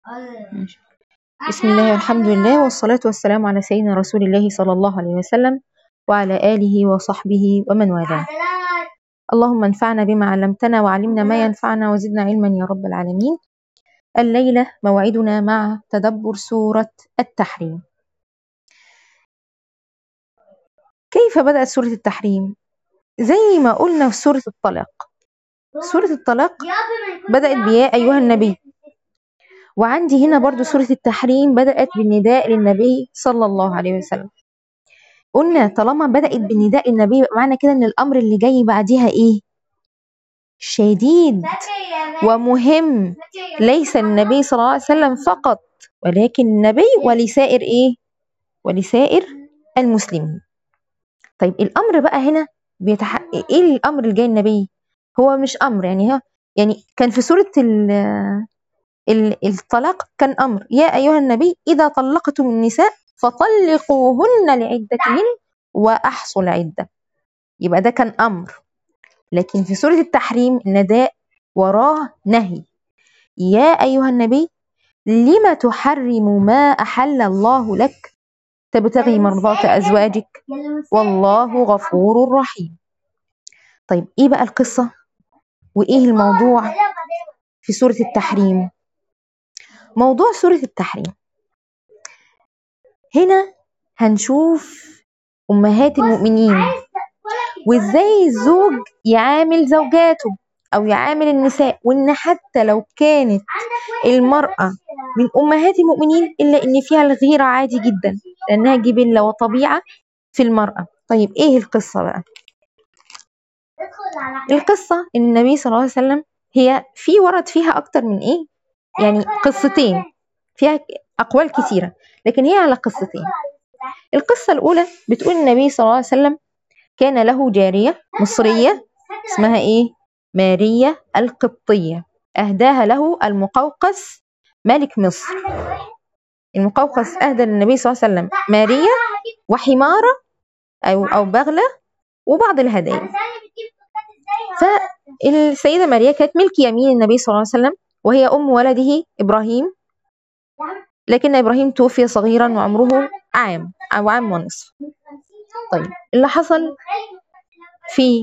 ماشي. بسم الله والحمد لله والصلاة والسلام على سيدنا رسول الله صلى الله عليه وسلم وعلى آله وصحبه ومن والاه اللهم انفعنا بما علمتنا وعلمنا ما ينفعنا وزدنا علما يا رب العالمين الليلة موعدنا مع تدبر سورة التحريم كيف بدأت سورة التحريم؟ زي ما قلنا في سورة الطلاق سورة الطلاق بدأت بيا أيها النبي وعندي هنا برضو سورة التحريم بدأت بالنداء للنبي صلى الله عليه وسلم قلنا طالما بدأت بالنداء للنبي معنى كده ان الأمر اللي جاي بعديها ايه شديد ومهم ليس النبي صلى الله عليه وسلم فقط ولكن النبي ولسائر ايه ولسائر المسلمين طيب الامر بقى هنا بيتح... ايه الامر اللي جاي النبي هو مش امر يعني هو يعني كان في سوره ال... ال... الطلاق كان امر يا ايها النبي اذا طلقتم النساء فطلقوهن لعدتهن واحصوا العده يبقى ده كان امر لكن في سوره التحريم النداء وراه نهي يا ايها النبي لم تحرم ما احل الله لك تبتغي مرضات ازواجك والله غفور رحيم طيب ايه بقى القصه وايه الموضوع في سوره التحريم موضوع سوره التحريم هنا هنشوف امهات المؤمنين وازاي الزوج يعامل زوجاته او يعامل النساء وان حتى لو كانت المراه من امهات المؤمنين الا ان فيها الغيره عادي جدا لانها جبله وطبيعه في المراه طيب ايه القصه بقى القصه ان النبي صلى الله عليه وسلم هي في ورد فيها اكتر من ايه يعني قصتين فيها اقوال كثيره لكن هي على قصتين القصه الاولى بتقول النبي صلى الله عليه وسلم كان له جاريه مصريه اسمها ايه ماريه القبطيه اهداها له المقوقس ملك مصر المقوقس اهدى للنبي صلى الله عليه وسلم ماريه وحماره او او بغله وبعض الهدايا فالسيده ماريا كانت ملك يمين النبي صلى الله عليه وسلم وهي ام ولده ابراهيم لكن ابراهيم توفي صغيرا وعمره عام او عام ونصف طيب اللي حصل في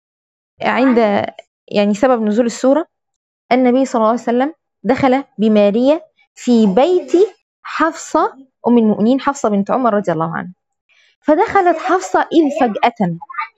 عند يعني سبب نزول السوره النبي صلى الله عليه وسلم دخل بماريا في بيت حفصه ام المؤمنين حفصه بنت عمر رضي الله عنها فدخلت حفصه اذ فجاه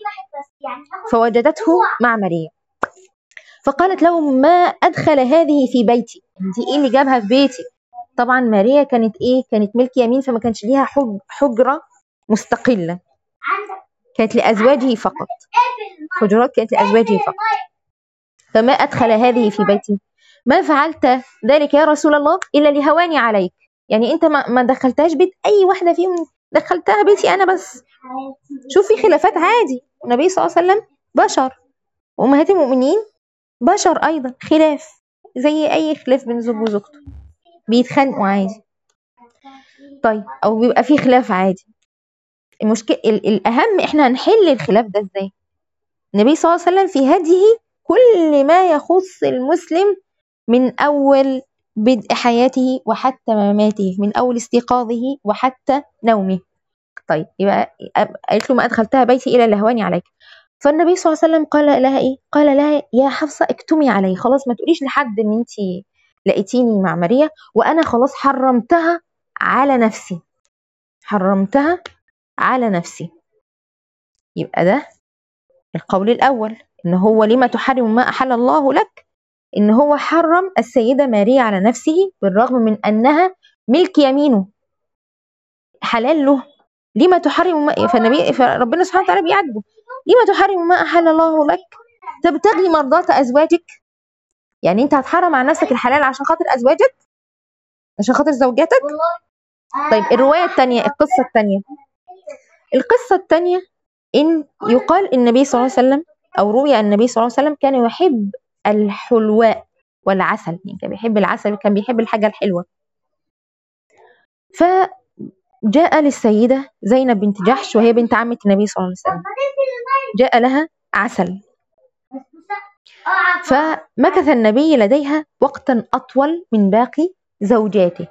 فوجدته مع ماريا فقالت له ما ادخل هذه في بيتي دي ايه اللي جابها في بيتي طبعا ماريا كانت ايه كانت ملك يمين فما كانش ليها حج حجره مستقله كانت لازواجه فقط حجرات كانت لازواجه فقط فما ادخل هذه في بيتي ما فعلت ذلك يا رسول الله الا لهواني عليك يعني انت ما, ما دخلتهاش بيت اي واحده فيهم دخلتها بيتي انا بس شوف في خلافات عادي النبي صلى الله عليه وسلم بشر وامهات المؤمنين بشر ايضا خلاف زي اي خلاف بين زوج وزوجته بيتخانقوا عادي طيب او بيبقى في خلاف عادي المشكله الاهم احنا هنحل الخلاف ده ازاي النبي صلى الله عليه وسلم في هديه كل ما يخص المسلم من اول بدء حياته وحتى مماته من اول استيقاظه وحتى نومه طيب يبقى قالت له ما ادخلتها بيتي الا لهواني عليك فالنبي صلى الله عليه وسلم قال لها ايه قال لها يا حفصه اكتمي علي خلاص ما تقوليش لحد ان انت لقيتيني مع ماريا وانا خلاص حرمتها على نفسي حرمتها على نفسي يبقى ده القول الاول ان هو لما تحرم ما احل الله لك ان هو حرم السيده ماريا على نفسه بالرغم من انها ملك يمينه حلال له لما تحرم ما فالنبي فربنا سبحانه وتعالى بيعاتبه لما تحرم ما احل الله لك تبتغي مرضات ازواجك يعني انت هتحرم على نفسك الحلال عشان خاطر ازواجك عشان خاطر زوجاتك طيب الروايه الثانيه القصه الثانيه القصه الثانيه ان يقال النبي صلى الله عليه وسلم او روي عن النبي صلى الله عليه وسلم كان يحب الحلواء والعسل يعني كان بيحب العسل كان بيحب الحاجه الحلوه فجاء للسيده زينب بنت جحش وهي بنت عمه النبي صلى الله عليه وسلم جاء لها عسل فمكث النبي لديها وقتا أطول من باقي زوجاته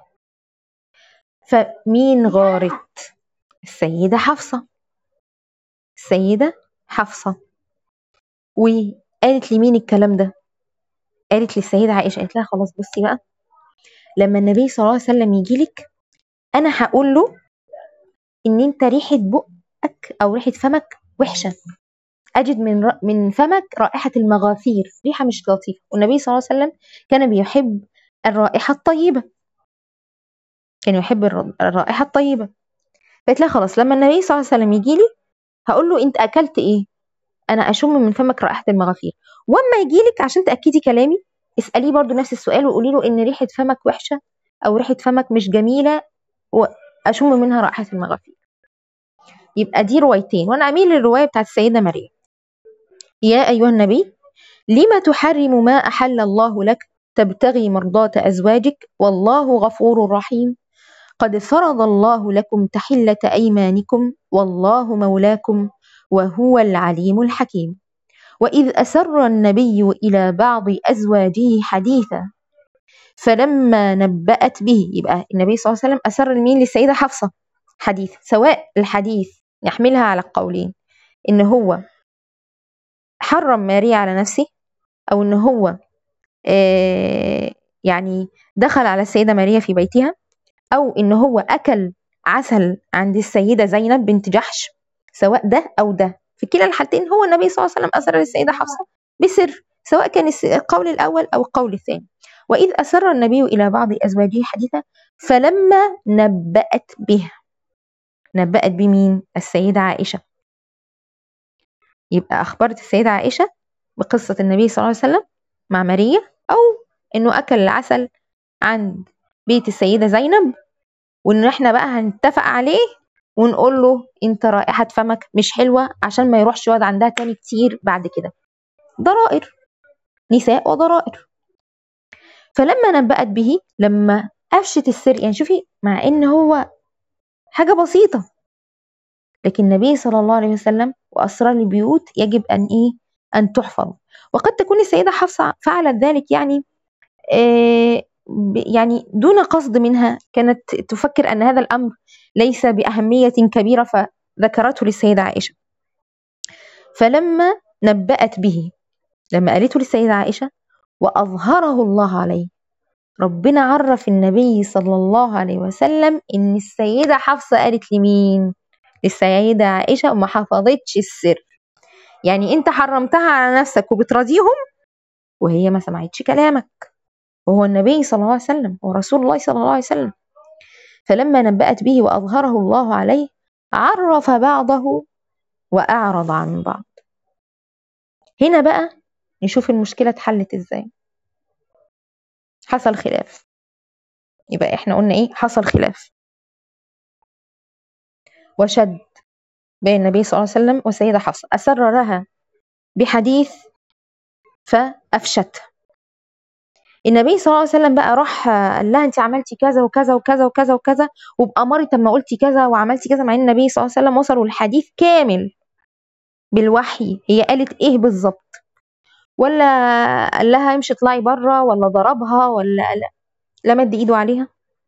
فمين غارت السيدة حفصة السيدة حفصة وقالت لي مين الكلام ده قالت للسيدة عائشة قالت لها خلاص بصي بقى لما النبي صلى الله عليه وسلم يجي لك أنا هقول له إن أنت ريحة بقك أو ريحة فمك وحشة أجد من ر... من فمك رائحة المغافير ريحة مش لطيفة والنبي صلى الله عليه وسلم كان بيحب الرائحة الطيبة كان يحب الرائحة الطيبة فقلت لها خلاص لما النبي صلى الله عليه وسلم يجي لي هقول له أنت أكلت إيه أنا أشم من فمك رائحة المغافير وأما يجي لك عشان تأكدي كلامي اسأليه برضو نفس السؤال وقولي له إن ريحة فمك وحشة أو ريحة فمك مش جميلة وأشم منها رائحة المغافير يبقى دي روايتين وأنا أميل للرواية بتاعت السيدة مريم يا أيها النبي لم تحرم ما أحل الله لك تبتغي مرضاة أزواجك والله غفور رحيم قد فرض الله لكم تحلة أيمانكم والله مولاكم وهو العليم الحكيم وإذ أسر النبي إلى بعض أزواجه حديثا فلما نبأت به يبقى النبي صلى الله عليه وسلم أسر المين للسيدة حفصة حديث سواء الحديث يحملها على القولين إن هو حرم ماريا على نفسه أو إن هو آه يعني دخل على السيدة ماريا في بيتها أو إن هو أكل عسل عند السيدة زينب بنت جحش سواء ده أو ده في كلا الحالتين هو النبي صلى الله عليه وسلم أسر للسيدة حفصة بسر سواء كان القول الأول أو القول الثاني وإذ أسر النبي إلى بعض أزواجه حديثا فلما نبأت به نبأت بمين؟ السيدة عائشة يبقى أخبرت السيدة عائشة بقصة النبي صلى الله عليه وسلم مع ماريا أو إنه أكل العسل عند بيت السيدة زينب وإن إحنا بقى هنتفق عليه ونقول له أنت رائحة فمك مش حلوة عشان ما يروحش يقعد عندها تاني كتير بعد كده ضرائر نساء وضرائر فلما نبأت به لما أفشت السر يعني شوفي مع إن هو حاجة بسيطة لكن النبي صلى الله عليه وسلم وأسرار البيوت يجب أن إيه أن تحفظ وقد تكون السيدة حفصة فعلت ذلك يعني آه يعني دون قصد منها كانت تفكر أن هذا الأمر ليس بأهمية كبيرة فذكرته للسيدة عائشة فلما نبأت به لما قالته للسيدة عائشة وأظهره الله عليه ربنا عرف النبي صلى الله عليه وسلم إن السيدة حفصة قالت لمين للسيدة عائشة وما حفظتش السر يعني أنت حرمتها على نفسك وبتراضيهم وهي ما سمعتش كلامك وهو النبي صلى الله عليه وسلم ورسول الله صلى الله عليه وسلم فلما نبأت به وأظهره الله عليه عرف بعضه وأعرض عن بعض هنا بقى نشوف المشكلة اتحلت ازاي حصل خلاف يبقى احنا قلنا ايه حصل خلاف وشد بين النبي صلى الله عليه وسلم والسيدة حفصة أسر لها بحديث فأفشته النبي صلى الله عليه وسلم بقى راح قال لها انت عملتي كذا وكذا وكذا وكذا وكذا وبأماري طب ما قلتي كذا وعملتي كذا مع ان النبي صلى الله عليه وسلم وصلوا الحديث كامل بالوحي هي قالت ايه بالظبط ولا قال لها امشي اطلعي بره ولا ضربها ولا لا, لا مد ايده عليها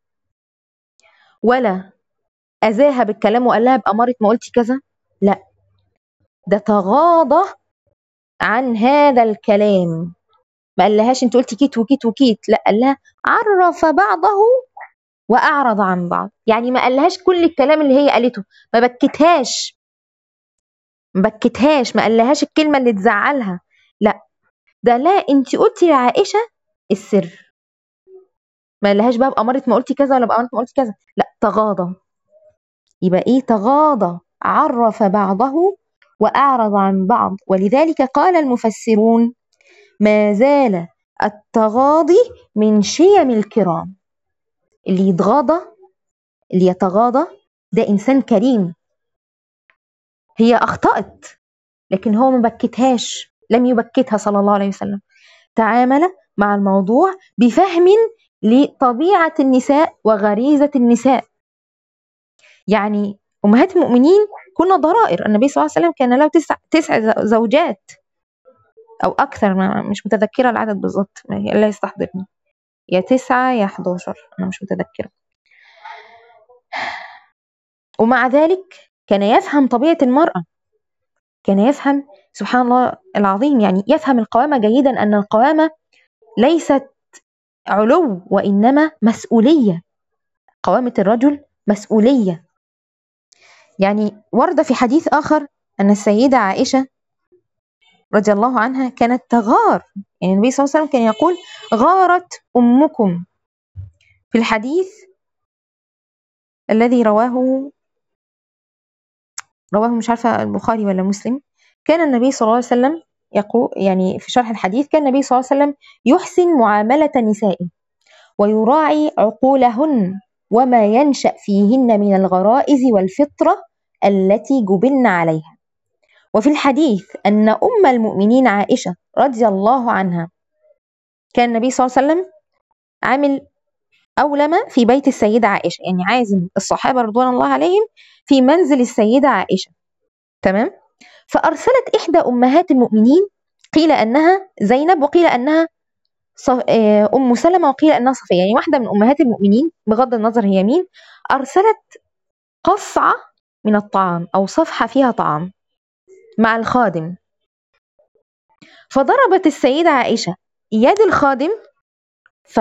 ولا اذاها بالكلام وقال لها بأمارة ما قلتي كذا لا ده تغاضى عن هذا الكلام ما قالهاش انت قلتي كيت وكيت وكيت لا قال لها عرف بعضه واعرض عن بعض يعني ما قالهاش كل الكلام اللي هي قالته ما بكتهاش ما بكتهاش ما قالهاش الكلمه اللي تزعلها لا ده لا انت قلتي لعائشه السر ما قالهاش بقى بأمارة ما قلتي كذا ولا بأمارة ما قلتي كذا لا تغاضى يبقى ايه تغاضى عرف بعضه وأعرض عن بعض ولذلك قال المفسرون ما زال التغاضي من شيم الكرام اللي يتغاضى اللي يتغاضى ده إنسان كريم هي أخطأت لكن هو ما بكتهاش لم يبكتها صلى الله عليه وسلم تعامل مع الموضوع بفهم لطبيعة النساء وغريزة النساء يعني أمهات المؤمنين كنا ضرائر النبي صلى الله عليه وسلم كان له تسع, تسع زوجات أو أكثر ما مش متذكرة العدد بالظبط لا يستحضرني يا تسعة يا 11 أنا مش متذكرة ومع ذلك كان يفهم طبيعة المرأة كان يفهم سبحان الله العظيم يعني يفهم القوامة جيدا أن القوامة ليست علو وإنما مسؤولية قوامة الرجل مسؤولية يعني ورد في حديث آخر أن السيدة عائشة رضي الله عنها كانت تغار يعني النبي صلى الله عليه وسلم كان يقول غارت أمكم في الحديث الذي رواه رواه مش عارفة البخاري ولا مسلم كان النبي صلى الله عليه وسلم يقول يعني في شرح الحديث كان النبي صلى الله عليه وسلم يحسن معاملة نسائه ويراعي عقولهن وما ينشأ فيهن من الغرائز والفطرة التي جبلن عليها وفي الحديث أن أم المؤمنين عائشة رضي الله عنها كان النبي صلى الله عليه وسلم عامل أولمة في بيت السيدة عائشة يعني عازم الصحابة رضوان الله عليهم في منزل السيدة عائشة تمام فأرسلت إحدى أمهات المؤمنين قيل أنها زينب وقيل أنها أم سلمة وقيل أنها صفية يعني واحدة من أمهات المؤمنين بغض النظر هي مين أرسلت قصعة من الطعام أو صفحة فيها طعام مع الخادم فضربت السيدة عائشة يد الخادم ف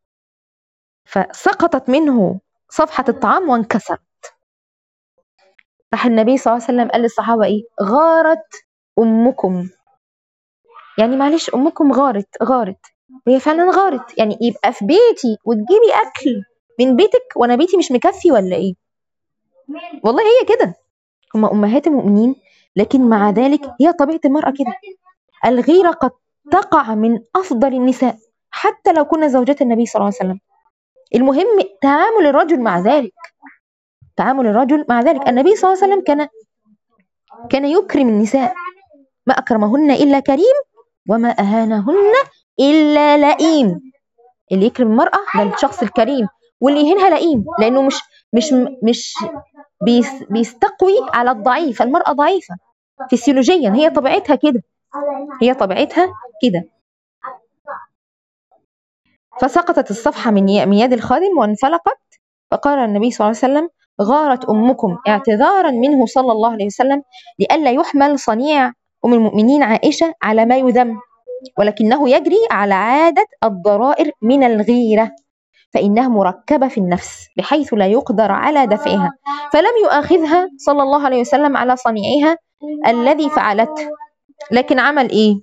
فسقطت منه صفحة الطعام وانكسرت راح النبي صلى الله عليه وسلم قال للصحابة إيه غارت أمكم يعني معلش أمكم غارت غارت وهي فعلا غارت يعني يبقى في بيتي وتجيبي أكل من بيتك وأنا بيتي مش مكفي ولا إيه والله هي كده هما أمهات المؤمنين لكن مع ذلك هي طبيعة المرأة كده الغيرة قد تقع من أفضل النساء حتى لو كنا زوجات النبي صلى الله عليه وسلم المهم تعامل الرجل مع ذلك تعامل الرجل مع ذلك النبي صلى الله عليه وسلم كان كان يكرم النساء ما أكرمهن إلا كريم وما أهانهن إلا لئيم اللي يكرم المرأة ده الشخص الكريم واللي يهينها لئيم لأنه مش مش مش بيستقوي على الضعيف المرأة ضعيفة فسيولوجيا هي طبيعتها كده هي طبيعتها كده فسقطت الصفحة من يد الخادم وانفلقت فقال النبي صلى الله عليه وسلم غارت أمكم اعتذارا منه صلى الله عليه وسلم لئلا يحمل صنيع أم المؤمنين عائشة على ما يذم ولكنه يجري على عادة الضرائر من الغيرة فإنها مركبة في النفس بحيث لا يقدر على دفعها فلم يؤاخذها صلى الله عليه وسلم على صنيعها الذي فعلته لكن عمل إيه؟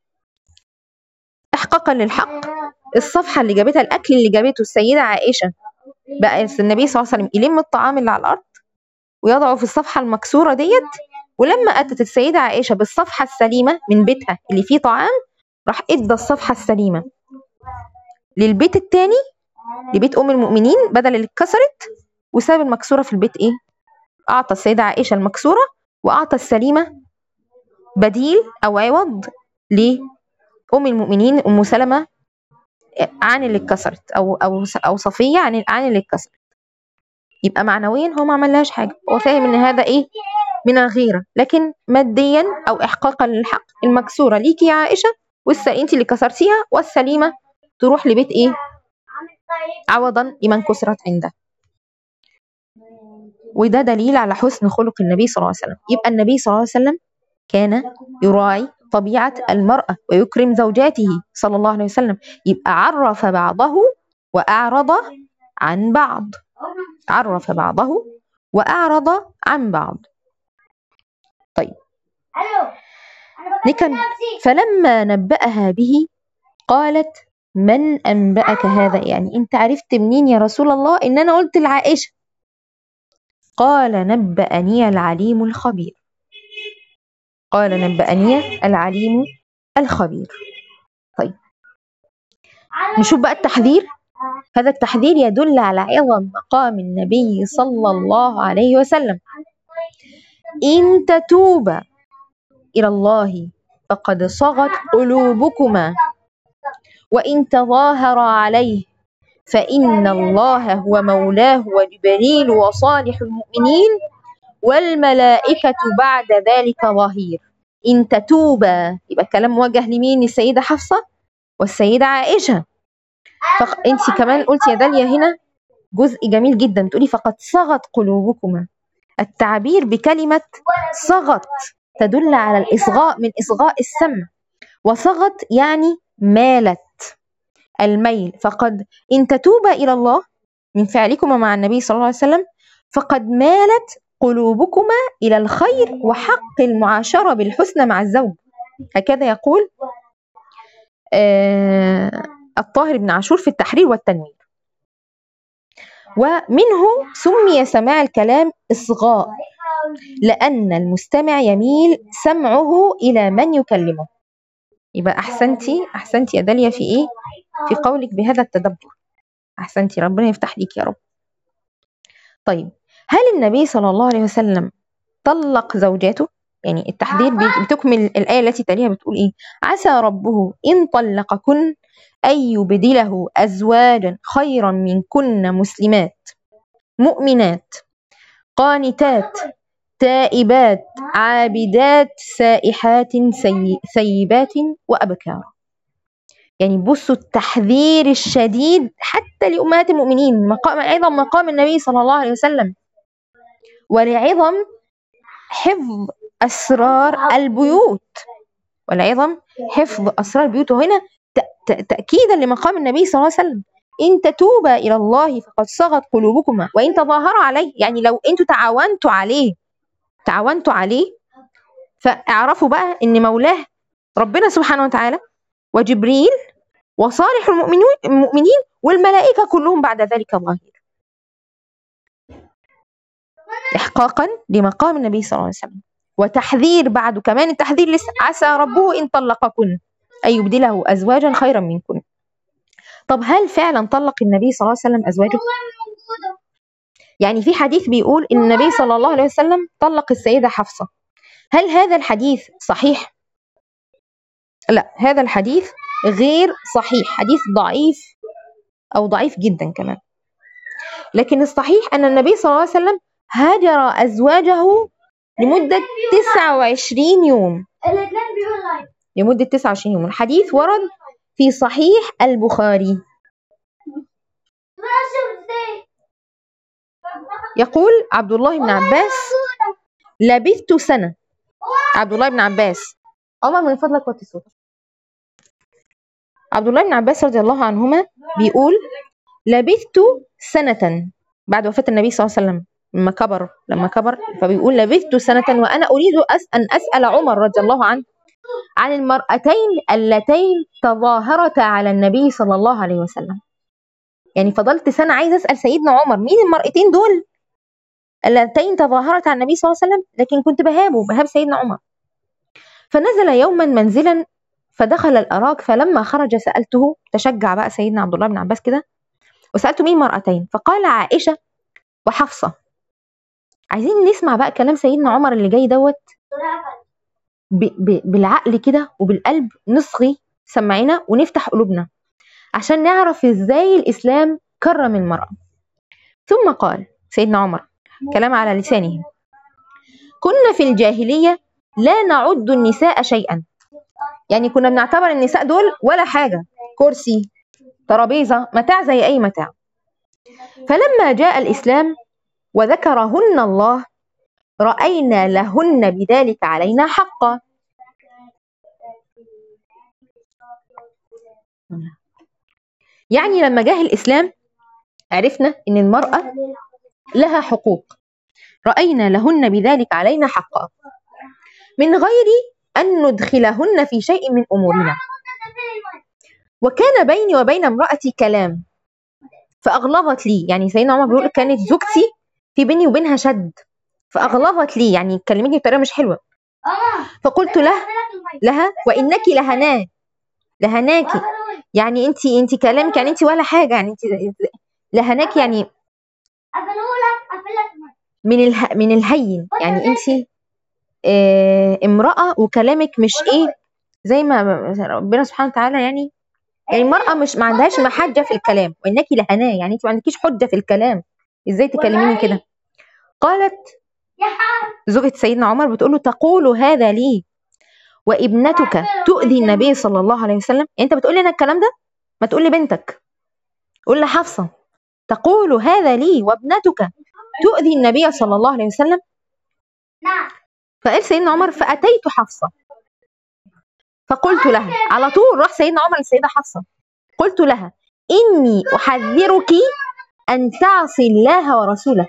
إحقاقا للحق الصفحة اللي جابتها الأكل اللي جابته السيدة عائشة بقى النبي صلى الله عليه وسلم يلم الطعام اللي على الأرض ويضعه في الصفحة المكسورة ديت ولما أتت السيدة عائشة بالصفحة السليمة من بيتها اللي فيه طعام راح ادى الصفحة السليمة للبيت التاني لبيت أم المؤمنين بدل اللي اتكسرت وساب المكسورة في البيت إيه؟ أعطى السيدة عائشة المكسورة وأعطى السليمة بديل أو عوض لأم المؤمنين أم سلمة عن اللي اتكسرت أو أو أو صفية عن عن اللي اتكسرت يبقى معنويا هو ما عملهاش حاجة هو فاهم إن هذا إيه؟ من الغيرة لكن ماديا أو إحقاقا للحق المكسورة ليكي يا عائشة والسا انت اللي كسرتيها والسليمة تروح لبيت إيه؟ عوضا لمن كسرت عنده وده دليل على حسن خلق النبي صلى الله عليه وسلم يبقى النبي صلى الله عليه وسلم كان يراعي طبيعة المرأة ويكرم زوجاته صلى الله عليه وسلم يبقى عرف بعضه وأعرض عن بعض عرف بعضه وأعرض عن بعض طيب نكن فلما نبأها به قالت من أنبأك هذا يعني أنت عرفت منين يا رسول الله إن أنا قلت لعائشة قال نبأني العليم الخبير قال نبأني العليم الخبير طيب نشوف بقى التحذير هذا التحذير يدل على عظم مقام النبي صلى الله عليه وسلم إن تتوبا إلى الله فقد صغت قلوبكما وإن تظاهر عليه فإن الله هو مولاه وجبريل وصالح المؤمنين والملائكة بعد ذلك ظهير إن تتوبا يبقى الكلام موجه لمين السيدة حفصة والسيدة عائشة فانت كمان قلتي يا داليا هنا جزء جميل جدا بتقولي فقد صغت قلوبكما التعبير بكلمة صغت تدل على الإصغاء من إصغاء السمع وصغت يعني مالت الميل فقد إن تتوبا إلى الله من فعلكما مع النبي صلى الله عليه وسلم فقد مالت قلوبكما إلى الخير وحق المعاشرة بالحسنى مع الزوج هكذا يقول آه الطاهر بن عاشور في التحرير والتنوير ومنه سمي سماع الكلام إصغاء لأن المستمع يميل سمعه إلى من يكلمه يبقى أحسنتي أحسنتي يا داليا في إيه؟ في قولك بهذا التدبر أحسنتي ربنا يفتح ليك يا رب طيب هل النبي صلى الله عليه وسلم طلق زوجاته؟ يعني التحذير بتكمل الآية التي تليها بتقول إيه؟ عسى ربه إن طلقكن أن يبدله أزواجا خيرا منكن مسلمات مؤمنات قانتات تائبات عابدات سائحات سي... سيبات وأبكار يعني بصوا التحذير الشديد حتى لأمهات المؤمنين مقام عظم مقام النبي صلى الله عليه وسلم ولعظم حفظ أسرار البيوت ولعظم حفظ أسرار البيوت وهنا تأكيدا لمقام النبي صلى الله عليه وسلم إن تتوبا إلى الله فقد صغت قلوبكما وإن تظاهرا عليه يعني لو أنتوا تعاونتوا عليه تعاونتوا عليه فاعرفوا بقى إن مولاه ربنا سبحانه وتعالى وجبريل وصالح المؤمنين المؤمنين والملائكة كلهم بعد ذلك ظاهر إحقاقا لمقام النبي صلى الله عليه وسلم وتحذير بعده كمان التحذير لسه عسى ربه إن طلقكن أن يبدله أزواجا خيرا منكن طب هل فعلا طلق النبي صلى الله عليه وسلم أزواجه؟ يعني في حديث بيقول إن النبي صلى الله عليه وسلم طلق السيدة حفصة هل هذا الحديث صحيح؟ لا هذا الحديث غير صحيح حديث ضعيف أو ضعيف جدا كمان لكن الصحيح أن النبي صلى الله عليه وسلم هاجر أزواجه لمدة 29 يوم لمدة 29 يوم الحديث ورد في صحيح البخاري يقول عبد الله بن عباس لبثت سنة عبد الله بن عباس عمر من فضلك وطي صوتك عبد الله بن عباس رضي الله عنهما بيقول لبثت سنة بعد وفاة النبي صلى الله عليه وسلم لما كبر لما كبر فبيقول لبثت سنة وأنا أريد أس أن أسأل عمر رضي الله عنه عن المرأتين اللتين تظاهرتا على النبي صلى الله عليه وسلم يعني فضلت سنة عايز أسأل سيدنا عمر مين المرأتين دول اللتين تظاهرتا على النبي صلى الله عليه وسلم لكن كنت بهابه بهاب سيدنا عمر فنزل يوما منزلا فدخل الأراك فلما خرج سألته تشجع بقى سيدنا عبد الله بن عباس كده وسألته مين مرأتين فقال عائشة وحفصة عايزين نسمع بقى كلام سيدنا عمر اللي جاي دوت بالعقل كده وبالقلب نصغي سمعنا ونفتح قلوبنا عشان نعرف ازاي الاسلام كرم المراه ثم قال سيدنا عمر كلام على لسانه كنا في الجاهليه لا نعد النساء شيئا يعني كنا بنعتبر النساء دول ولا حاجه كرسي ترابيزه متاع زي اي متاع فلما جاء الاسلام وذكرهن الله رأينا لهن بذلك علينا حقا يعني لما جاء الإسلام عرفنا إن المرأة لها حقوق رأينا لهن بذلك علينا حقا من غير أن ندخلهن في شيء من أمورنا وكان بيني وبين امرأتي كلام فأغلظت لي يعني سيدنا عمر بيقول كانت زوجتي في بيني وبينها شد فأغلظت لي يعني كلمتني بطريقة مش حلوة فقلت له لها وإنك لهناه لهناكي يعني انت انت كلامك يعني انت ولا حاجه يعني انت لهناك يعني من اله من الهين يعني انت اه امراه وكلامك مش ايه زي ما ربنا سبحانه وتعالى يعني يعني المرأة مش ما عندهاش محجة في الكلام وإنك لهناه يعني أنت ما عندكيش حجة في الكلام إزاي تكلميني كده قالت زوجة سيدنا عمر بتقول له تقول هذا لي وابنتك تؤذي النبي صلى الله عليه وسلم يعني انت بتقول لي انا الكلام ده ما تقول لي بنتك قول لحفصة تقول هذا لي وابنتك تؤذي النبي صلى الله عليه وسلم فقال سيدنا عمر فأتيت حفصة فقلت لها على طول راح سيدنا عمر للسيدة حفصة قلت لها إني أحذرك أن تعصي الله ورسوله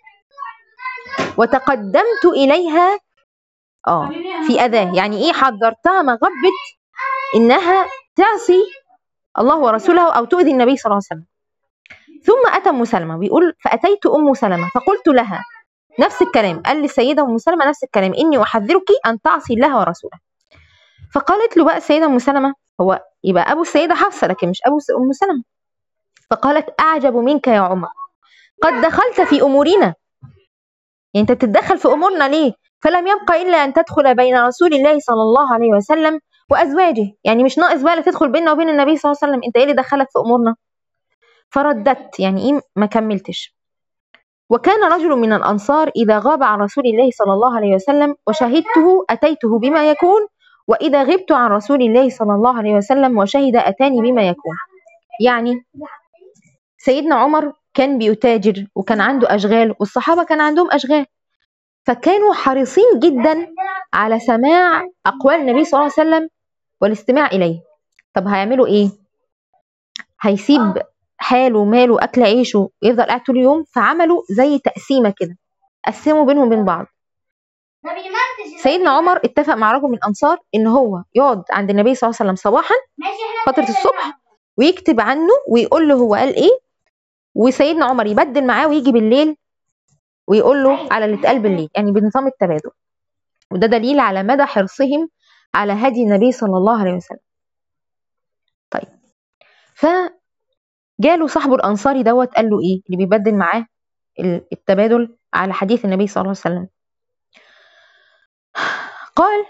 وتقدمت إليها اه في أذاه يعني إيه حذرتها مغبة إنها تعصي الله ورسوله أو تؤذي النبي صلى الله عليه وسلم ثم أتى أم سلمة بيقول فأتيت أم سلمة فقلت لها نفس الكلام قال للسيدة أم سلمة نفس الكلام إني أحذرك أن تعصي الله ورسوله فقالت له بقى السيدة أم سلمة هو يبقى أبو السيدة حفصة لكن مش أبو أم سلمة فقالت أعجب منك يا عمر قد دخلت في أمورنا يعني أنت بتتدخل في أمورنا ليه فلم يبقى إلا أن تدخل بين رسول الله صلى الله عليه وسلم وأزواجه يعني مش ناقص بقى تدخل بيننا وبين النبي صلى الله عليه وسلم أنت إيه اللي دخلك في أمورنا فرددت يعني إيه ما كملتش وكان رجل من الأنصار إذا غاب عن رسول الله صلى الله عليه وسلم وشهدته أتيته بما يكون وإذا غبت عن رسول الله صلى الله عليه وسلم وشهد أتاني بما يكون يعني سيدنا عمر كان بيتاجر وكان عنده أشغال والصحابة كان عندهم أشغال فكانوا حريصين جدا على سماع أقوال النبي صلى الله عليه وسلم والاستماع إليه طب هيعملوا إيه؟ هيسيب حاله وماله أكل عيشه ويفضل قاعد طول اليوم فعملوا زي تقسيمة كده قسموا بينهم وبين بعض سيدنا عمر اتفق مع رجل من الأنصار إن هو يقعد عند النبي صلى الله عليه وسلم صباحا فترة الصبح ويكتب عنه ويقول له هو قال إيه وسيدنا عمر يبدل معاه ويجي بالليل ويقول له على اللي اتقال بالليل يعني بنظام التبادل وده دليل على مدى حرصهم على هدي النبي صلى الله عليه وسلم طيب فجاله صاحبه الأنصاري دوت قال له إيه اللي بيبدل معاه التبادل على حديث النبي صلى الله عليه وسلم قال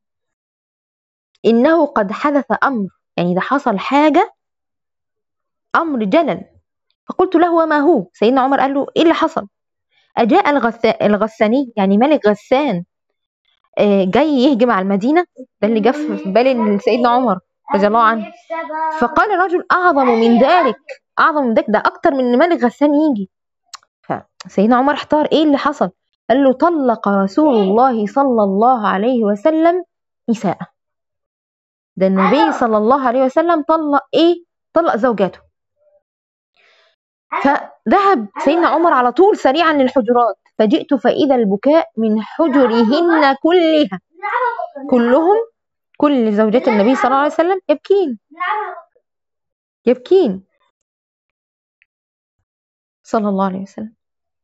إنه قد حدث أمر يعني ده حصل حاجة أمر جلل فقلت له وما هو سيدنا عمر قال له إيه اللي حصل أجاء الغساني يعني ملك غسان آه، جاي يهجم على المدينة ده اللي جه في بال سيدنا عمر رضي الله عنه فقال الرجل أعظم من ذلك أعظم من ذلك ده أكتر من إن ملك غسان يجي فسيدنا عمر احتار إيه اللي حصل قال له طلق رسول الله صلى الله عليه وسلم نساء ده النبي صلى الله عليه وسلم طلق ايه طلق زوجاته فذهب سيدنا عمر على طول سريعا للحجرات فجئت فإذا البكاء من حجرهن كلها كلهم كل زوجات النبي صلى الله عليه وسلم يبكين يبكين صلى الله عليه وسلم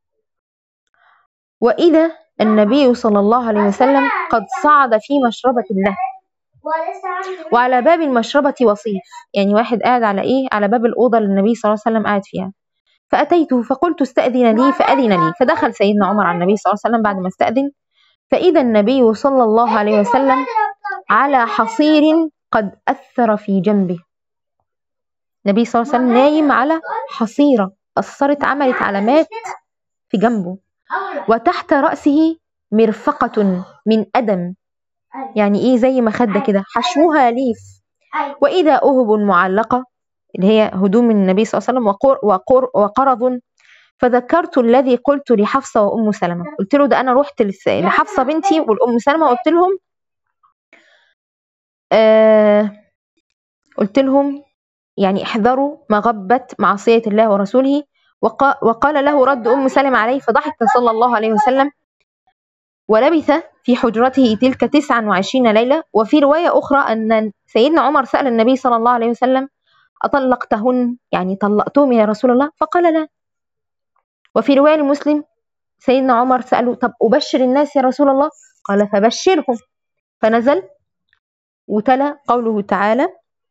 وإذا النبي صلى الله عليه وسلم قد صعد في مشربة له وعلى باب المشربة وصيف يعني واحد قاعد على إيه على باب الأوضة اللي النبي صلى الله عليه وسلم قاعد فيها فأتيته فقلت استأذن لي فأذن لي فدخل سيدنا عمر على النبي صلى الله عليه وسلم بعد ما استأذن فإذا النبي صلى الله عليه وسلم على حصير قد أثر في جنبه النبي صلى الله عليه وسلم نايم على حصيرة أثرت عملت علامات في جنبه وتحت رأسه مرفقة من أدم يعني إيه زي مخدة كده حشوها ليف وإذا أهب معلقة اللي هي هدوم النبي صلى الله عليه وسلم وقر وقر وقرض فذكرت الذي قلت لحفصة وأم سلمة قلت له ده أنا رحت لحفصة بنتي والأم سلمة قلت لهم آه قلت لهم يعني احذروا مغبة معصية الله ورسوله وقال له رد أم سلمة عليه فضحك صلى الله عليه وسلم ولبث في حجرته تلك تسعا وعشرين ليلة وفي رواية أخرى أن سيدنا عمر سأل النبي صلى الله عليه وسلم أطلقتهن يعني طلقتهم يا رسول الله فقال لا وفي رواية المسلم سيدنا عمر سأله طب أبشر الناس يا رسول الله قال فبشرهم فنزل وتلا قوله تعالى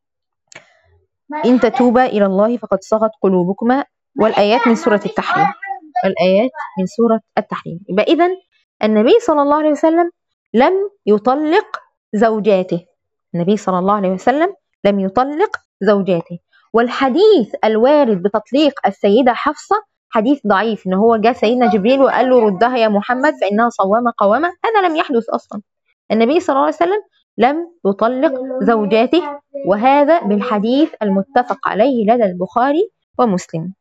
إن تتوبا إلى الله فقد صغت قلوبكما والآيات من سورة التحريم الآيات من سورة التحريم يبقى إذا النبي صلى الله عليه وسلم لم يطلق زوجاته النبي صلى الله عليه وسلم لم يطلق زوجاته والحديث الوارد بتطليق السيدة حفصة حديث ضعيف ان هو جاء سيدنا جبريل وقال له ردها يا محمد فانها صوامه قوامه هذا لم يحدث اصلا النبي صلى الله عليه وسلم لم يطلق زوجاته وهذا بالحديث المتفق عليه لدى البخاري ومسلم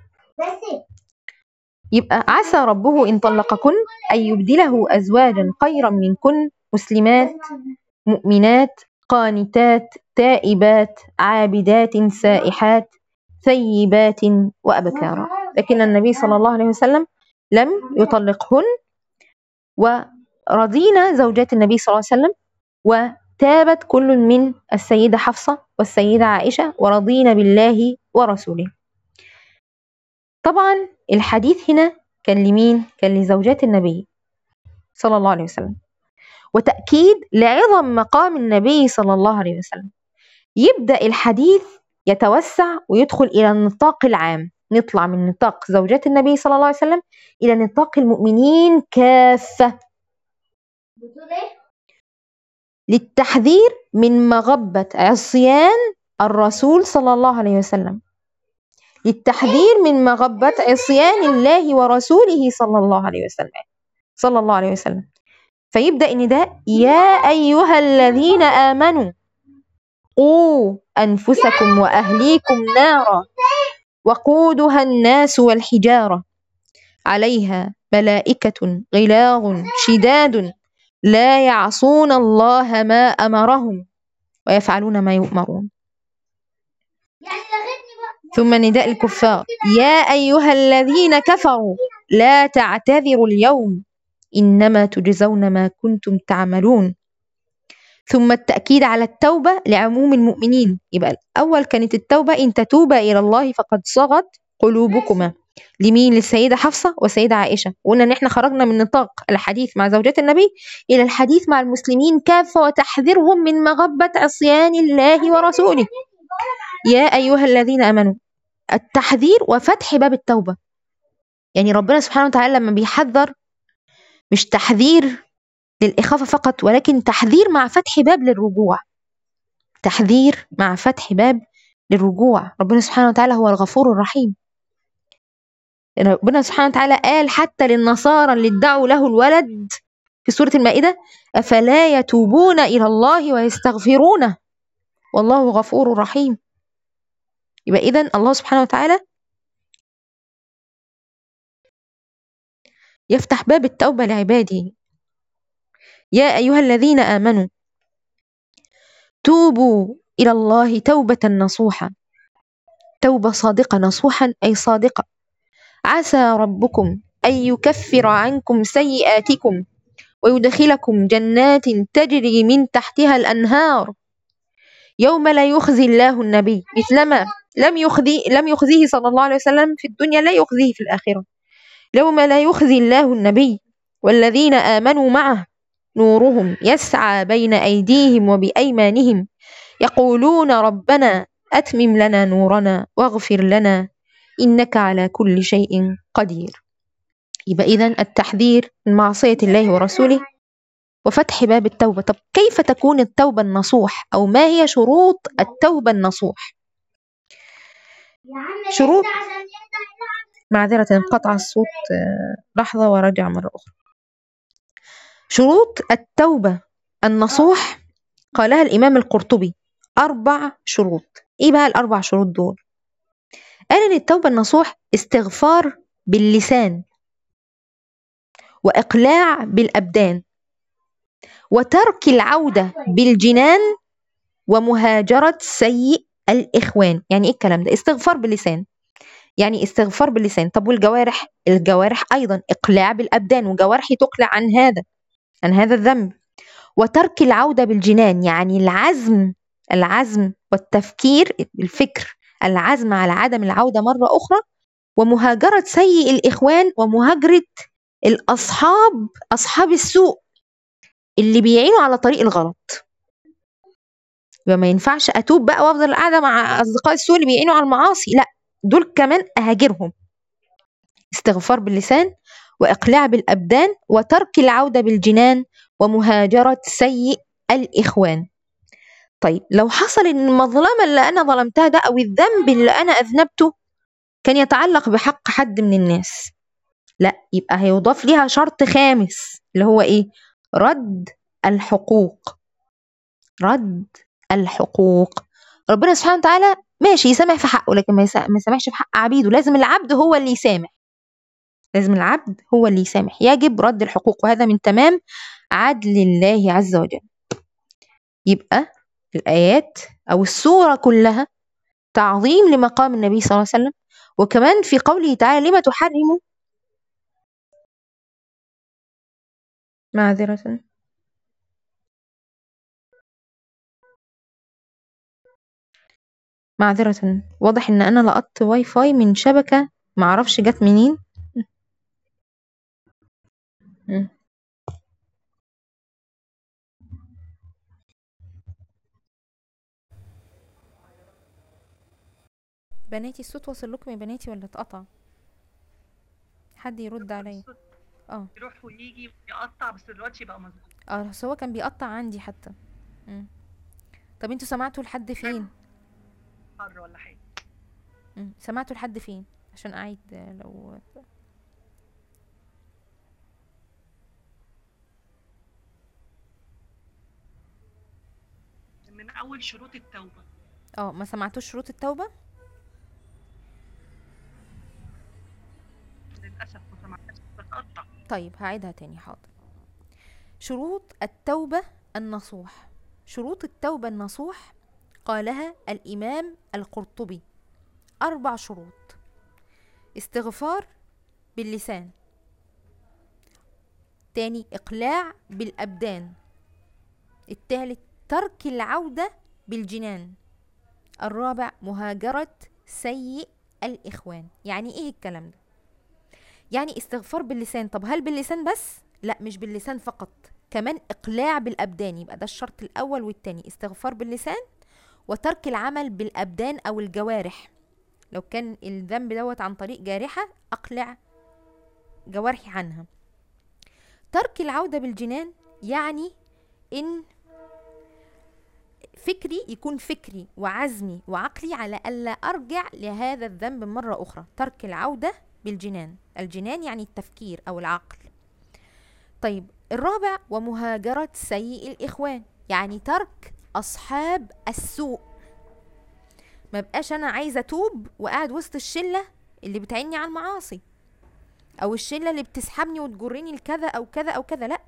يبقى عسى ربه إن طلقكن أن يبدله أزواجا خيرا منكن مسلمات مؤمنات قانتات تائبات عابدات سائحات ثيبات وأبكارا لكن النبي صلى الله عليه وسلم لم يطلقهن ورضينا زوجات النبي صلى الله عليه وسلم وتابت كل من السيدة حفصة والسيدة عائشة ورضينا بالله ورسوله طبعا الحديث هنا كان لمين؟ كان لزوجات النبي صلى الله عليه وسلم وتأكيد لعظم مقام النبي صلى الله عليه وسلم يبدأ الحديث يتوسع ويدخل إلى النطاق العام نطلع من نطاق زوجات النبي صلى الله عليه وسلم إلى نطاق المؤمنين كافة للتحذير من مغبة عصيان الرسول صلى الله عليه وسلم للتحذير من مغبة عصيان الله ورسوله صلى الله عليه وسلم صلى الله عليه وسلم فيبدأ النداء يا أيها الذين آمنوا قوا أنفسكم وأهليكم نارا وقودها الناس والحجارة عليها ملائكة غلاظ شداد لا يعصون الله ما أمرهم ويفعلون ما يؤمرون ثم نداء الكفار يا أيها الذين كفروا لا تعتذروا اليوم إنما تجزون ما كنتم تعملون ثم التأكيد على التوبة لعموم المؤمنين يبقى الأول كانت التوبة إن تتوبا إلى الله فقد صغت قلوبكما لمين للسيدة حفصة والسيدة عائشة وقلنا إن إحنا خرجنا من نطاق الحديث مع زوجات النبي إلى الحديث مع المسلمين كافة وتحذيرهم من مغبة عصيان الله ورسوله يا أيها الذين آمنوا التحذير وفتح باب التوبة يعني ربنا سبحانه وتعالى لما بيحذر مش تحذير للإخافة فقط ولكن تحذير مع فتح باب للرجوع تحذير مع فتح باب للرجوع ربنا سبحانه وتعالى هو الغفور الرحيم ربنا سبحانه وتعالى قال حتى للنصارى اللي ادعوا له الولد في سورة المائدة أفلا يتوبون إلى الله ويستغفرونه والله غفور رحيم يبقى إذا الله سبحانه وتعالى يفتح باب التوبة لعباده يا أيها الذين آمنوا توبوا إلى الله توبة نصوحة توبة صادقة نصوحا أي صادقة عسى ربكم أن يكفر عنكم سيئاتكم ويدخلكم جنات تجري من تحتها الأنهار يوم لا يخزي الله النبي مثلما لم يخزي لم يخزيه صلى الله عليه وسلم في الدنيا لا يخزيه في الآخرة يوم لا يخزي الله النبي والذين آمنوا معه نورهم يسعى بين أيديهم وبأيمانهم يقولون ربنا أتمم لنا نورنا واغفر لنا إنك على كل شيء قدير يبقى إذا التحذير من معصية الله ورسوله وفتح باب التوبة طب كيف تكون التوبة النصوح أو ما هي شروط التوبة النصوح شروط معذرة انقطع الصوت لحظة ورجع مرة أخرى شروط التوبة النصوح قالها الإمام القرطبي أربع شروط إيه بقى الأربع شروط دول قال إن التوبة النصوح استغفار باللسان وإقلاع بالأبدان وترك العودة بالجنان ومهاجرة سيء الإخوان يعني إيه الكلام ده استغفار باللسان يعني استغفار باللسان طب والجوارح الجوارح أيضا إقلاع بالأبدان وجوارحي تقلع عن هذا عن هذا الذنب وترك العودة بالجنان يعني العزم العزم والتفكير الفكر العزم على عدم العودة مرة أخرى ومهاجرة سيء الإخوان ومهاجرة الأصحاب أصحاب السوء اللي بيعينوا على طريق الغلط يبقى ما ينفعش أتوب بقى وأفضل قاعدة مع أصدقاء السوء اللي بيعينوا على المعاصي لا دول كمان أهاجرهم استغفار باللسان وإقلاع بالأبدان وترك العودة بالجنان ومهاجرة سيء الإخوان طيب لو حصل إن المظلمة اللي أنا ظلمتها ده أو الذنب اللي أنا أذنبته كان يتعلق بحق حد من الناس لا يبقى هيضاف ليها شرط خامس اللي هو إيه رد الحقوق رد الحقوق ربنا سبحانه وتعالى ماشي يسامح في حقه لكن ما يسا- ما يسامحش في حق عبيده لازم العبد هو اللي يسامح لازم العبد هو اللي يسامح يجب رد الحقوق وهذا من تمام عدل الله عز وجل يبقى الآيات أو السورة كلها تعظيم لمقام النبي صلى الله عليه وسلم وكمان في قوله تعالى لما تحرم معذرة معذرة واضح ان انا لقطت واي فاي من شبكة معرفش جت منين مم. بناتي الصوت واصل لكم يا بناتي ولا اتقطع حد يرد عليا الصوت اه يروح ويجي ويقطع بس دلوقتي بقى مظبوط اه بس هو كان بيقطع عندي حتى مم. طب انتوا سمعتوا لحد فين حر ولا حاجه مم. سمعتوا لحد فين عشان اعيد آه، لو من اول شروط التوبه اه ما سمعتوش شروط التوبة للاسف ما سمعناش بتقطع طيب هعيدها تاني حاضر شروط التوبة النصوح شروط التوبة النصوح قالها الإمام القرطبي أربع شروط استغفار باللسان تاني إقلاع بالأبدان التالت ترك العودة بالجنان الرابع مهاجرة سيء الإخوان يعني إيه الكلام ده يعني استغفار باللسان طب هل باللسان بس لا مش باللسان فقط كمان اقلاع بالابدان يبقى ده الشرط الاول والتاني استغفار باللسان وترك العمل بالابدان او الجوارح لو كان الذنب دوت عن طريق جارحه اقلع جوارحي عنها ترك العوده بالجنان يعني ان فكري يكون فكري وعزمي وعقلي على الا ارجع لهذا الذنب مره اخرى ترك العوده بالجنان الجنان يعني التفكير او العقل طيب الرابع ومهاجرة سيء الإخوان يعني ترك أصحاب السوء ما بقاش أنا عايزة أتوب وقاعد وسط الشلة اللي بتعيني على المعاصي أو الشلة اللي بتسحبني وتجرني لكذا أو كذا أو كذا لأ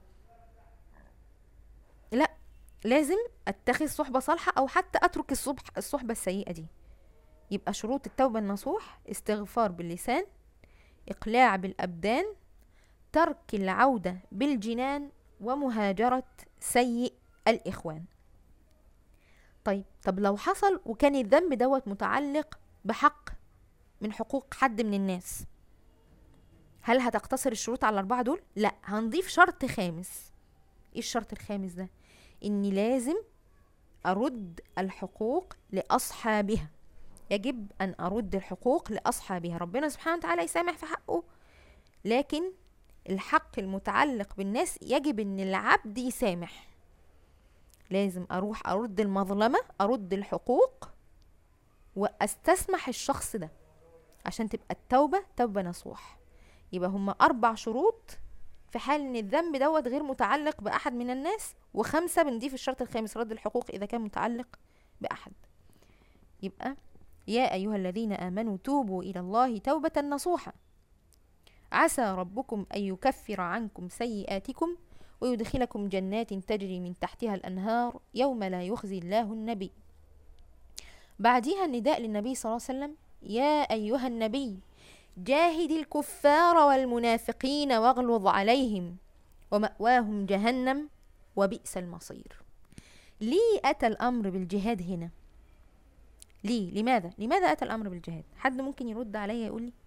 لأ لازم أتخذ صحبة صالحة أو حتى أترك الصبح الصحبة السيئة دي يبقى شروط التوبة النصوح استغفار باللسان إقلاع بالأبدان ترك العودة بالجنان ومهاجرة سيء الإخوان طيب طب لو حصل وكان الذنب دوت متعلق بحق من حقوق حد من الناس هل هتقتصر الشروط على الأربعة دول؟ لا هنضيف شرط خامس ايه الشرط الخامس ده؟ اني لازم ارد الحقوق لاصحابها يجب ان ارد الحقوق لاصحابها ربنا سبحانه وتعالى يسامح في حقه لكن الحق المتعلق بالناس يجب ان العبد يسامح لازم اروح ارد المظلمه ارد الحقوق واستسمح الشخص ده عشان تبقى التوبه توبه نصوح يبقى هما اربع شروط في حال ان الذنب دوت غير متعلق باحد من الناس وخمسه بنضيف الشرط الخامس رد الحقوق اذا كان متعلق باحد يبقى يا ايها الذين امنوا توبوا الى الله توبه نصوحا عسى ربكم ان يكفر عنكم سيئاتكم ويدخلكم جنات تجري من تحتها الانهار يوم لا يخزي الله النبي بعديها النداء للنبي صلى الله عليه وسلم يا ايها النبي جاهد الكفار والمنافقين واغلظ عليهم ومأواهم جهنم وبئس المصير ليه أتى الأمر بالجهاد هنا ليه لماذا لماذا أتى الأمر بالجهاد حد ممكن يرد عليا يقول لي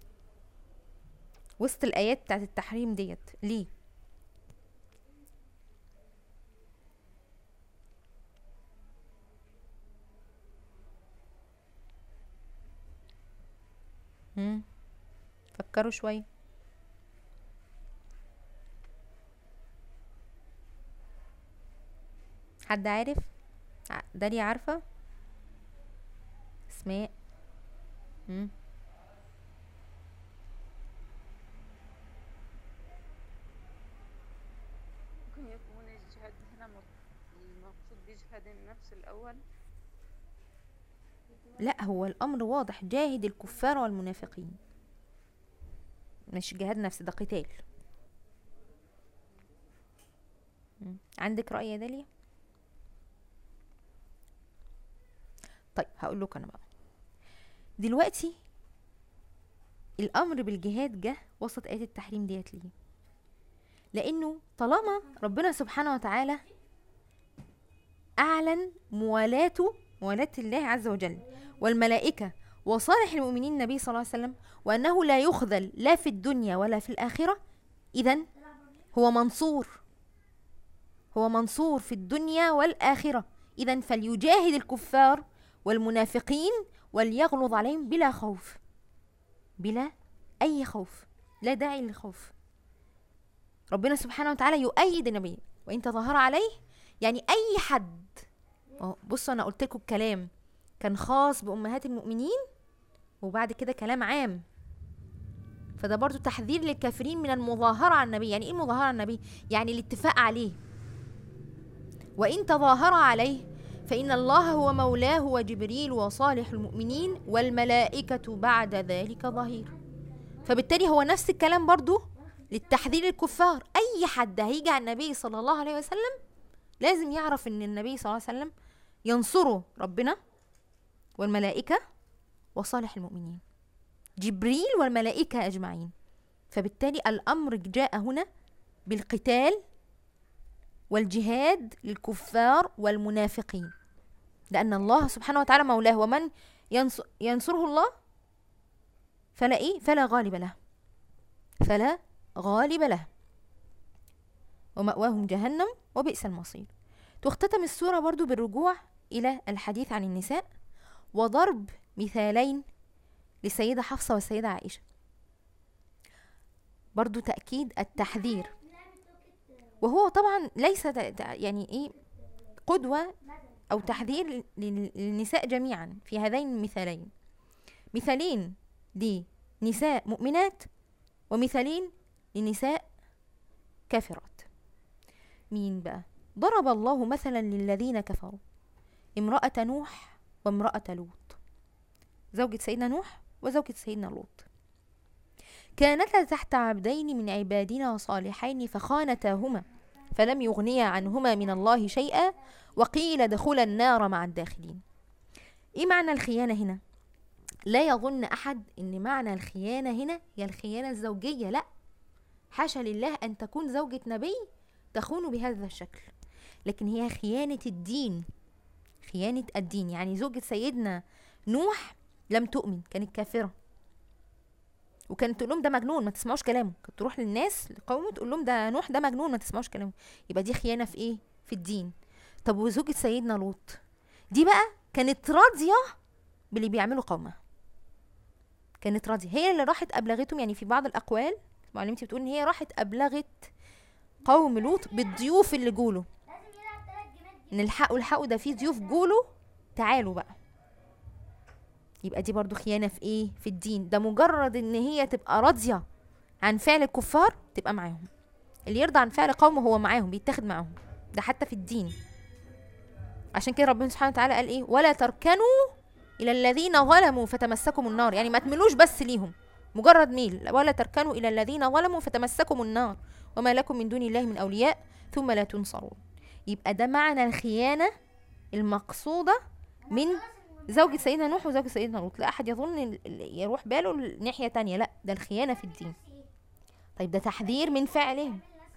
وسط الآيات بتاعت التحريم ديت ليه مم. فكروا شوية حد عارف ع- داليا عارفة اسماء مم. ممكن يكون الجهاد هنا مق- المقصود بجهاد النفس الأول لا هو الامر واضح جاهد الكفار والمنافقين مش جهاد نفس ده قتال مم. عندك رأي يا داليا طيب هقول لك انا بقى دلوقتي الامر بالجهاد جه وسط ايه التحريم ديت ليه لانه طالما ربنا سبحانه وتعالى اعلن موالاته موالاه الله عز وجل والملائكه وصالح المؤمنين النبي صلى الله عليه وسلم وانه لا يخذل لا في الدنيا ولا في الاخره اذا هو منصور هو منصور في الدنيا والاخره اذا فليجاهد الكفار والمنافقين وليغلظ عليهم بلا خوف بلا اي خوف لا داعي للخوف ربنا سبحانه وتعالى يؤيد النبي وان تظاهر عليه يعني اي حد أهو بصوا انا قلت لكم الكلام كان خاص بامهات المؤمنين وبعد كده كلام عام فده برضو تحذير للكافرين من المظاهرة على النبي يعني ايه المظاهرة على النبي يعني الاتفاق عليه وإن تظاهر عليه فإن الله هو مولاه وجبريل وصالح المؤمنين والملائكة بعد ذلك ظهير فبالتالي هو نفس الكلام برضو للتحذير الكفار أي حد هيجي على النبي صلى الله عليه وسلم لازم يعرف ان النبي صلى الله عليه وسلم ينصره ربنا والملائكة وصالح المؤمنين جبريل والملائكة أجمعين فبالتالي الأمر جاء هنا بالقتال والجهاد للكفار والمنافقين لأن الله سبحانه وتعالى مولاه ومن ينص- ينصره الله فلا إيه فلا غالب له فلا غالب له ومأواهم جهنم وبئس المصير تختتم السورة برضو بالرجوع إلى الحديث عن النساء وضرب مثالين للسيدة حفصة والسيدة عائشة برضو تأكيد التحذير وهو طبعا ليس ت- ت- يعني ايه قدوة أو تحذير لل- للنساء جميعا في هذين المثالين مثالين لنساء مؤمنات ومثالين لنساء كافرات مين بقى ضرب الله مثلا للذين كفروا امرأة نوح وامرأة لوط زوجة سيدنا نوح وزوجة سيدنا لوط كانتا تحت عبدين من عبادنا صالحين فخانتاهما فلم يغنيا عنهما من الله شيئا وقيل ادخلا النار مع الداخلين ايه معنى الخيانة هنا لا يظن احد ان معنى الخيانة هنا هي الخيانة الزوجية لا حاشا لله ان تكون زوجة نبي تخون بهذا الشكل لكن هي خيانة الدين خيانة الدين يعني زوجة سيدنا نوح لم تؤمن كانت كافرة وكانت تقول لهم ده مجنون ما تسمعوش كلامه كانت تروح للناس لقومه تقول لهم ده نوح ده مجنون ما تسمعوش كلامه يبقى دي خيانة في ايه في الدين طب وزوجة سيدنا لوط دي بقى كانت راضية باللي بيعمله قومها كانت راضية هي اللي راحت أبلغتهم يعني في بعض الأقوال معلمتي بتقول إن هي راحت أبلغت قوم لوط بالضيوف اللي جوله ان الحقوا الحقوا ده في ضيوف جوله تعالوا بقى يبقى دي برضو خيانة في ايه في الدين ده مجرد ان هي تبقى راضية عن فعل الكفار تبقى معاهم اللي يرضى عن فعل قومه هو معاهم بيتاخد معاهم ده حتى في الدين عشان كده ربنا سبحانه وتعالى قال ايه ولا تركنوا الى الذين ظلموا فتمسكم النار يعني ما تملوش بس ليهم مجرد ميل ولا تركنوا الى الذين ظلموا فتمسكم النار وما لكم من دون الله من اولياء ثم لا تنصرون يبقى ده معنى الخيانة المقصودة من زوجة سيدنا نوح وزوجة سيدنا لوط لا أحد يظن ال- ال- يروح باله الناحية تانية لا ده الخيانة في الدين طيب ده تحذير من فعلهم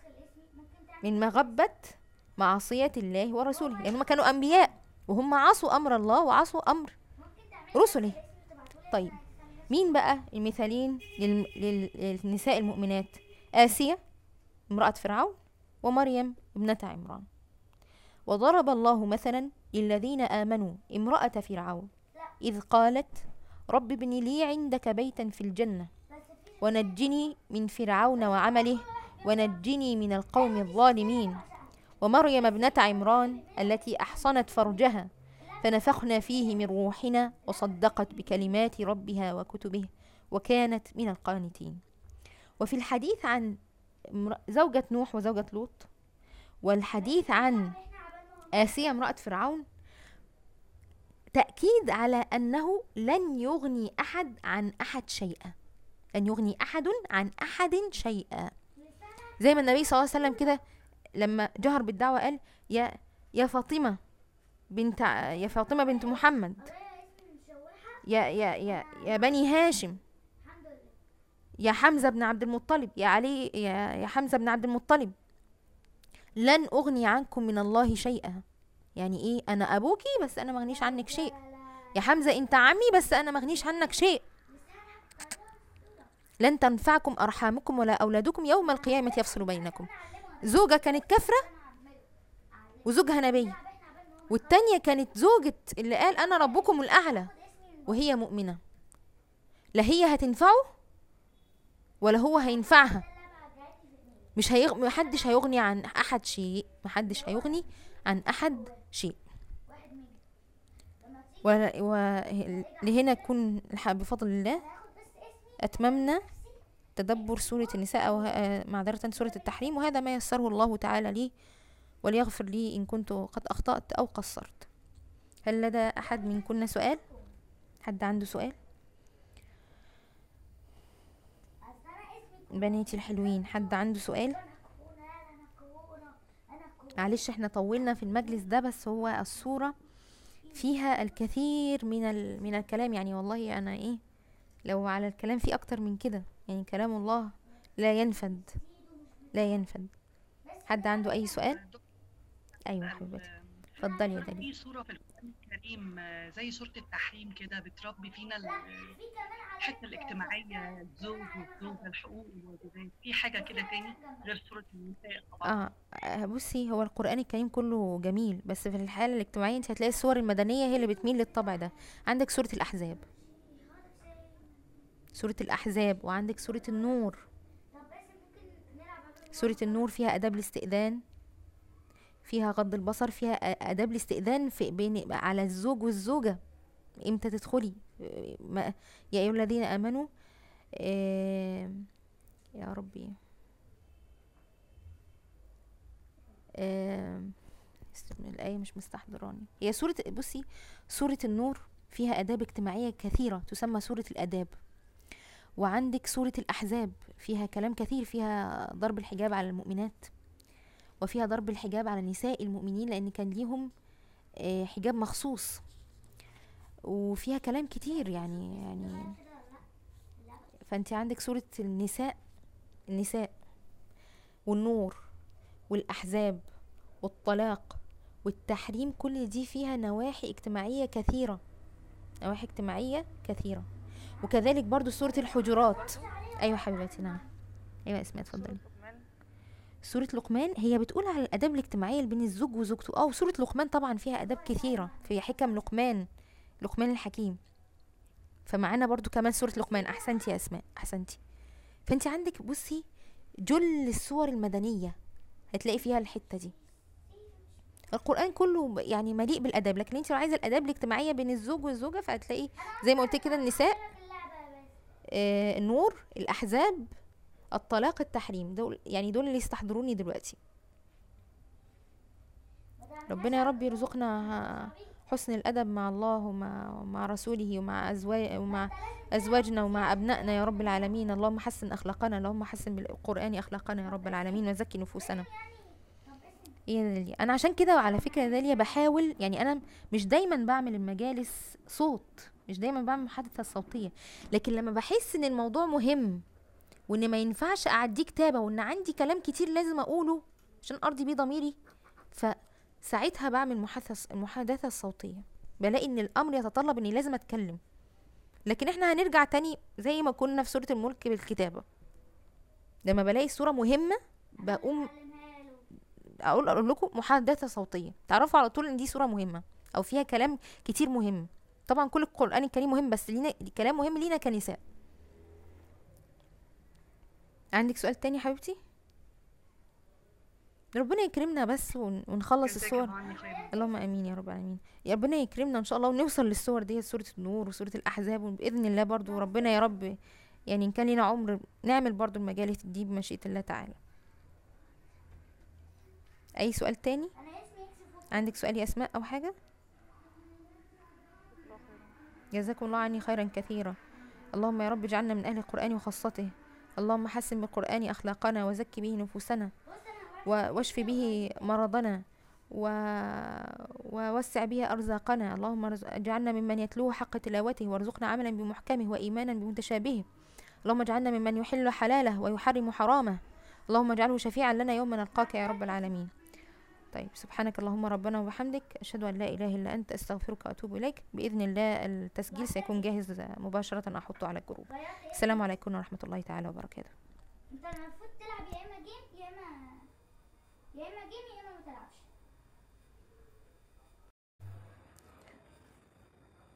من مغبة معصية الله ورسوله لأن هم كانوا أنبياء وهم عصوا أمر الله وعصوا أمر رسله طيب مين بقى المثالين للم- لل- للنساء المؤمنات آسيا امرأة فرعون ومريم ابنة عمران وضرب الله مثلا للذين آمنوا امرأة فرعون إذ قالت رب ابن لي عندك بيتا في الجنة ونجني من فرعون وعمله ونجني من القوم الظالمين ومريم ابنة عمران التي أحصنت فرجها فنفخنا فيه من روحنا وصدقت بكلمات ربها وكتبه وكانت من القانتين وفي الحديث عن امرأ- زوجة نوح وزوجة لوط والحديث عن آسيا امرأة فرعون تأكيد على أنه لن يغني أحد عن أحد شيئا لن يغني أحد عن أحد شيئا زي ما النبي صلى الله عليه وسلم كده لما جهر بالدعوة قال يا يا فاطمة بنت ع- يا فاطمة بنت محمد يا يا يا يا بني هاشم يا حمزة بن عبد المطلب يا علي يا يا حمزة بن عبد المطلب لن أغني عنكم من الله شيئا يعني ايه انا ابوكي بس انا مغنيش عنك شيء يا حمزة انت عمي بس انا مغنيش عنك شيء لن تنفعكم ارحامكم ولا اولادكم يوم القيامة يفصل بينكم زوجة كانت كافرة وزوجها نبي والتانية كانت زوجة اللي قال انا ربكم الاعلى وهي مؤمنة لا هي هتنفعه ولا هو هينفعها مش هيغ... محدش هيغني عن احد شيء محدش هيغني عن احد شيء و... و... لهنا يكون الح- بفضل الله اتممنا تدبر سورة النساء أو آه، معذرة سورة التحريم وهذا ما يسره الله تعالى لي وليغفر لي إن كنت قد أخطأت أو قصرت هل لدى أحد منكن سؤال؟ حد عنده سؤال؟ بناتي الحلوين حد عنده سؤال؟ معلش احنا طولنا في المجلس ده بس هو الصورة فيها الكثير من ال... من الكلام يعني والله انا ايه لو على الكلام في اكتر من كده يعني كلام الله لا ينفد لا ينفد حد عنده اي سؤال ايوه حبيبتي اتفضلي يا دليل في سورة في القرآن الكريم آه، زي سورة التحريم كده بتربي فينا ال- الحتة الاجتماعية الزوج والزوجة الحقوق والواجبات في حاجة كده تاني غير سورة النساء طبعا اه آه، بصي هو القرآن الكريم كله جميل بس في الحالة الاجتماعية انت هتلاقي الصور المدنية هي اللي بتميل للطبع ده عندك سورة الأحزاب سورة الأحزاب وعندك سورة النور سورة النور فيها آداب الاستئذان فيها غض البصر فيها آ- آداب الاستئذان في بين على الزوج والزوجة امتى تدخلي آه، ما يا أيها الذين آمنوا آه، يا ربي آم، استنى، الآية مش مستحضراني هي سورة بصي سورة النور فيها آداب اجتماعية كثيرة تسمى سورة الآداب وعندك سورة الأحزاب فيها كلام كثير فيها ضرب الحجاب على المؤمنات وفيها ضرب الحجاب على نساء المؤمنين لأن كان ليهم آه، حجاب مخصوص وفيها كلام كتير يعني يعني فأنت عندك سورة النساء النساء والنور والأحزاب والطلاق والتحريم كل دي فيها نواحي اجتماعية كثيرة نواحي اجتماعية كثيرة وكذلك برضو سورة الحجرات أيوة حبيبتي نعم أيوة اسماء اتفضلي سورة لقمان هي بتقول على الآداب الاجتماعية اللي بين الزوج وزوجته اه وسورة لقمان طبعا فيها آداب كثيرة في حكم لقمان لقمان الحكيم فمعانا برضو كمان سورة لقمان أحسنتي يا أسماء أحسنتي فأنت عندك بصي جل الصور المدنية هتلاقي فيها الحتة دي القرآن كله ب- يعني مليء بالآداب لكن انت لو عايزة الآداب الاجتماعية بين الزوج والزوجة فهتلاقي زي ما قلت كده النساء آه النور الأحزاب الطلاق التحريم دول يعني دول اللي يستحضروني دلوقتي ربنا يا رب يرزقنا حسن الأدب مع الله ومع, ومع رسوله ومع أزواج ومع أزواجنا ومع أبنائنا يا رب العالمين اللهم حسن أخلاقنا اللهم حسن بالقرآن أخلاقنا يا رب العالمين وزكي نفوسنا ايه يا داليا انا عشان كده على فكره يا داليا بحاول يعني انا مش دايما بعمل المجالس صوت مش دايما بعمل محادثه صوتيه لكن لما بحس ان الموضوع مهم وان ما ينفعش اعديه كتابه وان عندي كلام كتير لازم اقوله عشان ارضي بيه ضميري فساعتها بعمل محادثه المحادثه الصوتيه بلاقي ان الامر يتطلب اني لازم اتكلم لكن احنا هنرجع تاني زي ما كنا في سوره الملك بالكتابه لما بلاقي الصوره مهمه بقوم اقول اقول لكم محادثه صوتيه تعرفوا على طول ان دي صوره مهمه او فيها كلام كتير مهم طبعا كل القران الكريم مهم بس لينا كلام مهم لينا كنساء عندك سؤال تاني يا حبيبتي ربنا يكرمنا بس ون- ونخلص جزاك الصور الله عني خيرا. اللهم امين يا رب العالمين يا ربنا يكرمنا ان شاء الله ونوصل للصور دي سوره النور وسوره الاحزاب وباذن الله برضو ربنا يا رب يعني ان كان لنا عمر نعمل برضو المجالس دي بمشيئه الله تعالى اي سؤال تاني عندك سؤال يا اسماء او حاجه جزاكم الله عني خيرا كثيرا اللهم يا رب اجعلنا من أهل القرآن وخاصته اللهم حسن بالقرآن أخلاقنا وزك به نفوسنا و- واشف به مرضنا و... ووسع به أرزاقنا اللهم ارز- اجعلنا ممن يتلوه حق تلاوته وارزقنا عملا بمحكمه وإيمانا بمتشابهه اللهم اجعلنا ممن يحل حلاله ويحرم حرامه اللهم اجعله شفيعا لنا يوم نلقاك يا رب العالمين طيب سبحانك اللهم ربنا وبحمدك أشهد أن لا إله إلا أنت أستغفرك وأتوب إليك بإذن الله التسجيل سيكون جاهز مباشرة أحطه على الجروب السلام عليكم ورحمة الله تعالى وبركاته انت المفروض تلعب يا اما جيم يا اما يا اما جيم يا اما ما تلعبش